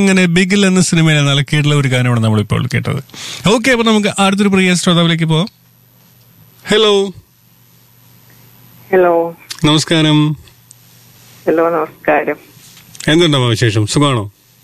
അങ്ങനെ ബിഗിൽ എന്ന സിനിമയിലെ നൽകിയിട്ടുള്ള ഒരു ഗാനമാണ് നമ്മളിപ്പോൾ കേട്ടത് ഓക്കെ അപ്പൊ നമുക്ക് അടുത്തൊരു പ്രിയ ശ്രോതാവിലേക്ക് പോവാം ഹലോ ഹലോ നമസ്കാരം ഹലോ നമസ്കാരം എന്തുണ്ടാവും വിശേഷം സുഖമാണോ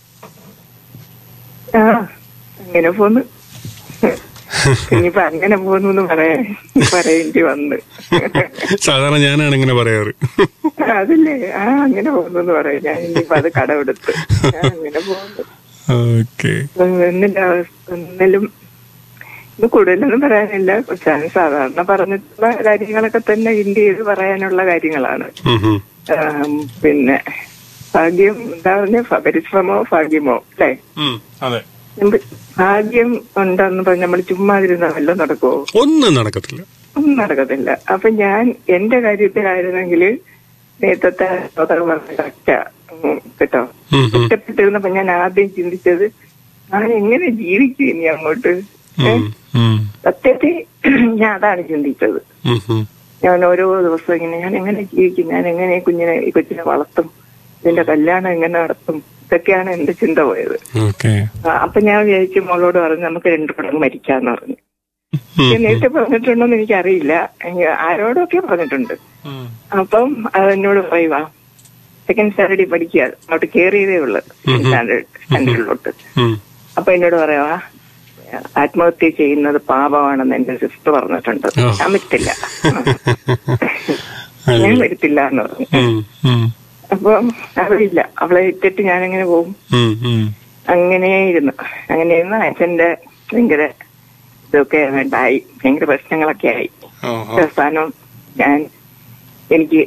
ആ അങ്ങനെ പോന്ന് ഇനിയിപ്പോ അങ്ങനെ പോന്നു എന്ന് പറയാൻ പറയേണ്ടി വന്ന് സാധാരണ ഞാനാണ് ഇങ്ങനെ പറയാറ് അതില്ലേ ആ അങ്ങനെ പോകുന്നു എന്ന് പറയാം ഞാൻ ഇനിയിപ്പോ അത് കടമെടുത്ത് ഞാൻ അങ്ങനെ പോകുന്നു ഓക്കെ എന്നില്ല എന്നാലും ഇത് കൂടുതലൊന്നും പറയാനില്ല ഞാൻ സാധാരണ പറഞ്ഞിട്ടുള്ള കാര്യങ്ങളൊക്കെ തന്നെ ഹിന്ദി ചെയ്ത് പറയാനുള്ള കാര്യങ്ങളാണ് ആം, പിന്നെ ഭാഗ്യം എന്താ പറഞ്ഞ പരിശ്രമോ ഭാഗ്യമോ അല്ലേ അതെ എന്ത് ഭാഗ്യം ഉണ്ടെന്ന് പറഞ്ഞ് നമ്മൾ ചുമ്മാതിരുന്ന വല്ലതും നടക്കുവോ ഒന്നും നടക്കത്തില്ല ഒന്നും നടക്കത്തില്ല അപ്പൊ ഞാൻ എന്റെ കാര്യത്തിലായിരുന്നെങ്കിൽ നേരത്തെ സഹോദരൻ പറഞ്ഞ കറക്റ്റാ ഉം, കേട്ടോ ഉം, ഉം. ഒറ്റപ്പെട്ടിരുന്നപ്പോ ഞാൻ ആദ്യം ചിന്തിച്ചത് ഞാൻ എങ്ങനെ ജീവിക്കും ഇനി അങ്ങോട്ട് ഏ? ഉം, ഉം, സത്യത്തിൽ ഞാൻ അതാണ് ചിന്തിച്ചത് ഉം, ഉം. ഞാൻ ഓരോ ദിവസവും ഇങ്ങനെ ഞാൻ എങ്ങനെ ജീവിക്കും ഞാൻ എങ്ങനെ ഈ കുഞ്ഞിനെ ഈ കൊച്ചിനെ വളർത്തും ഇതിന്റെ കല്യാണം എങ്ങനെ നടത്തും ഇതൊക്കെയാണ് എന്റെ ചിന്ത പോയത് ഓക്കെ ആ, അപ്പൊ ഞാൻ വിചാരിച്ചു മോളോട് പറഞ്ഞു നമുക്ക് രണ്ടു പടം മരിക്കാന്ന് പറഞ്ഞു ഉം, ഞാൻ നേരത്തെ പറഞ്ഞിട്ടുണ്ടോന്ന് എനിക്കറിയില്ല എനിക്ക് ആരോടൊക്കെ പറഞ്ഞിട്ടുണ്ട് ഉം. അപ്പം അത് എന്നോട് പറയുക സെക്കൻഡ് സ്റ്റാൻഡേർഡിൽ പഠിക്കുക അങ്ങോട്ട് കയറിയതേ ഉള്ളു സ്റ്റാൻഡേർഡ് സ്റ്റാൻഡേർഡിലോട്ട് ഉം. അപ്പൊ എന്നോട് പറയാ ആത്മഹത്യ ചെയ്യുന്നത് പാപമാണെന്ന് എന്റെ സിസ്റ്റർ പറഞ്ഞിട്ടുണ്ട് ഓ. ഞാൻ പറ്റില്ല ഞാൻ വരത്തില്ല എന്ന് പറഞ്ഞു ഉം, ഉം, അപ്പൊ അറിയില്ല അവളെ ഇട്ടിട്ട് ഞാൻ എങ്ങനെ പോകും ഉം, ഉം. അങ്ങനെയായിരുന്നു അങ്ങനെയായിരുന്നു അച്ഛന്റെ ഭയങ്കര ഇതൊക്കെ ഉണ്ടായി ഭയങ്കര പ്രശ്നങ്ങളൊക്കെ ആയി ഓഹോ. അവസാനം ഞാൻ എനിക്ക്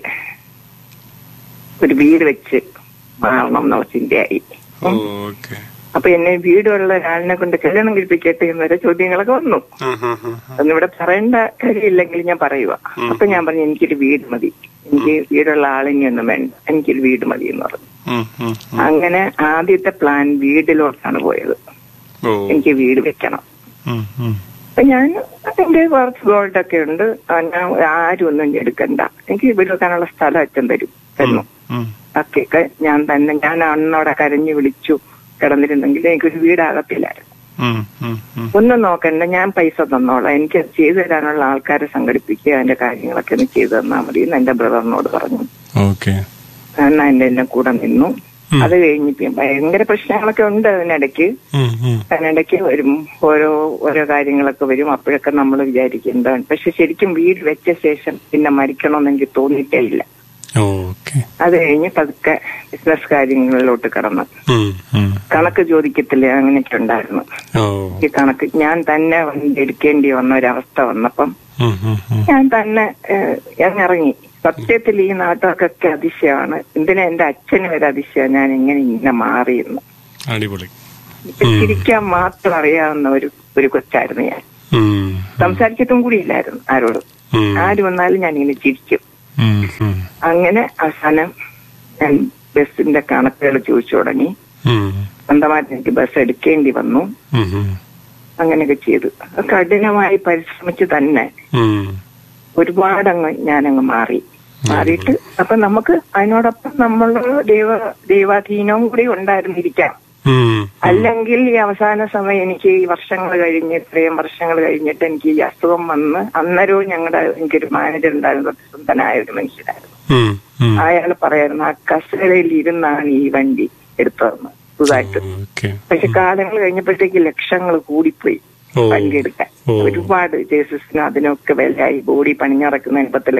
ഒരു വീട് വെച്ച് മാറണം എന്നുള്ള ചിന്തയായി ഓക്കെ അപ്പൊ എന്നെ വീടുള്ള ഒരാളിനെ കൊണ്ട് കല്യാണം കഴിപ്പിക്കട്ടെ എന്നൊരു ചോദ്യങ്ങളൊക്കെ വന്നു ആഹാ, ആഹാ. ഒന്നും ഇവിടെ പറയേണ്ട കാര്യമില്ലെങ്കിൽ ഞാൻ പറയുക അപ്പൊ ഞാൻ പറഞ്ഞു എനിക്കൊരു വീട് മതി എനിക്ക് വീടുള്ള ആളിനെയൊന്നും വേണ്ട എനിക്കൊരു വീട് മതി എന്ന് പറഞ്ഞു ഉം, ഉം, ഉം. അങ്ങനെ ആദ്യത്തെ പ്ലാൻ വീടിലോട്ടാണ് പോയത് ഓ. എനിക്ക് വീട് വെക്കണം ഉം, ഉം. അപ്പൊ ഞാൻ എന്റെ കുറച്ച് ഗോൾഡ് ഒക്കെ ഉണ്ട് ആ, ഞാൻ ആരും ഒന്നും എടുക്കണ്ട എനിക്ക് വീട് വെക്കാനുള്ള സ്ഥലം അച്ഛൻ തരും തന്നു ഉം. ബാക്കിയൊക്കെ ഞാൻ തന്നെ ഞാൻ അന്നോടെ കരഞ്ഞു വിളിച്ചു കിടന്നിരുന്നെങ്കിൽ എനിക്കൊരു വീടാകത്തില്ലായിരുന്നു ഉം, ഉം, ഉം. ഒന്നും നോക്കണ്ട ഞാൻ പൈസ തന്നോളാം എനിക്ക് അത് ചെയ്തു തരാനുള്ള ആൾക്കാരെ സംഘടിപ്പിക്കുക അതിന്റെ കാര്യങ്ങളൊക്കെ ഒന്ന് ചെയ്തു തന്നാൽ മതി എന്ന് എന്റെ ബ്രദറിനോട് പറഞ്ഞു ഓക്കെ എന്നാ എന്റെ എന്നെ കൂടെ നിന്നു അത് കഴിഞ്ഞ് പിന്നെ ഭയങ്കര പ്രശ്നങ്ങളൊക്കെ ഉണ്ട് അതിനിടയ്ക്ക് ഉം, ഉം. അതിനിടയ്ക്ക് വരും ഓരോ ഓരോ കാര്യങ്ങളൊക്കെ വരും അപ്പോഴൊക്കെ നമ്മൾ വിചാരിക്കും എന്താണ് പക്ഷെ ശരിക്കും വീട് വെച്ച ശേഷം പിന്നെ മരിക്കണമെന്ന് എനിക്ക് തോന്നിയിട്ടേ ഇല്ല ഓക്കെ അത് കഴിഞ്ഞ് പതുക്കെ ബിസിനസ് കാര്യങ്ങളിലോട്ട് കടന്നു ഉം, ഉം. കണക്ക് ചോദിക്കത്തില്ല അങ്ങനെയൊക്കെ ഉണ്ടായിരുന്നു ഓ. ഈ കണക്ക് ഞാൻ തന്നെ വണ്ടി എടുക്കേണ്ടി വന്ന ഒരവസ്ഥ വന്നപ്പം ഉം, ഉം, ഉം. ഞാൻ തന്നെ ഏഹ്, ഞാൻ ഇറങ്ങി സത്യത്തിൽ ഈ നാട്ടുകാർക്കൊക്കെ അതിശയമാണ് എന്തിനാ എന്റെ അച്ഛനും ഒരു അതിശയം ഞാൻ ഇങ്ങനെ ഇങ്ങനെ മാറിയെന്ന് അടിപൊളി ഇപ്പൊ ചിരിക്കാൻ മാത്രം അറിയാവുന്ന ഒരു ഒരു കൊച്ചായിരുന്നു ഞാൻ ഉം, സംസാരിച്ചിട്ടും കൂടി ഇല്ലായിരുന്നു ആരോടും ഉം, ആര് വന്നാലും ഞാൻ ഇങ്ങനെ ചിരിക്കും ഉം, ഉം. അങ്ങനെ അവസാനം ഞാൻ ബസ്സിന്റെ കണക്കുകൾ ചോദിച്ചു തുടങ്ങി ഉം, സ്വന്തമായിട്ട് എനിക്ക് ബസ് എടുക്കേണ്ടി വന്നു ഉം, ഉം. അങ്ങനെയൊക്കെ ചെയ്തു കഠിനമായി പരിശ്രമിച്ച് തന്നെ ഉം. ഒരുപാട് അങ്ങ് ഞാനങ്ങ് മാറി മാറിയിട്ട് അപ്പൊ നമുക്ക് അതിനോടൊപ്പം നമ്മൾ ദൈവ ദൈവാധീനവും കൂടി ഉണ്ടായിരുന്നിരിക്കാം ഉം. അല്ലെങ്കിൽ ഈ അവസാന സമയം എനിക്ക് ഈ വർഷങ്ങൾ കഴിഞ്ഞ് ഇത്രയും വർഷങ്ങൾ കഴിഞ്ഞിട്ട് എനിക്ക് ഈ അസുഖം വന്ന് അന്നേരവും ഞങ്ങളുടെ എനിക്കൊരു മാനേജർ ഉണ്ടായിരുന്നു സത്യസന്ധനായ ഒരു മനുഷ്യനായിരുന്നു ഉം, ഉം. അയാൾ പറയായിരുന്നു ആ കസേരയിൽ ഇരുന്നാണ് ഈ വണ്ടി എടുത്തതെന്ന് പുതുതായിട്ട് ഓക്കെ പക്ഷെ കാലങ്ങൾ കഴിഞ്ഞപ്പോഴത്തേക്ക് ലക്ഷങ്ങൾ കൂടിപ്പോയി ഓ. വണ്ടി എടുക്കാൻ ഓ. ഒരുപാട് ജേസസിനും അതിനൊക്കെ വിലയായി ബോഡി പണിഞ്ഞിറക്കുന്നതിന് പത്ത്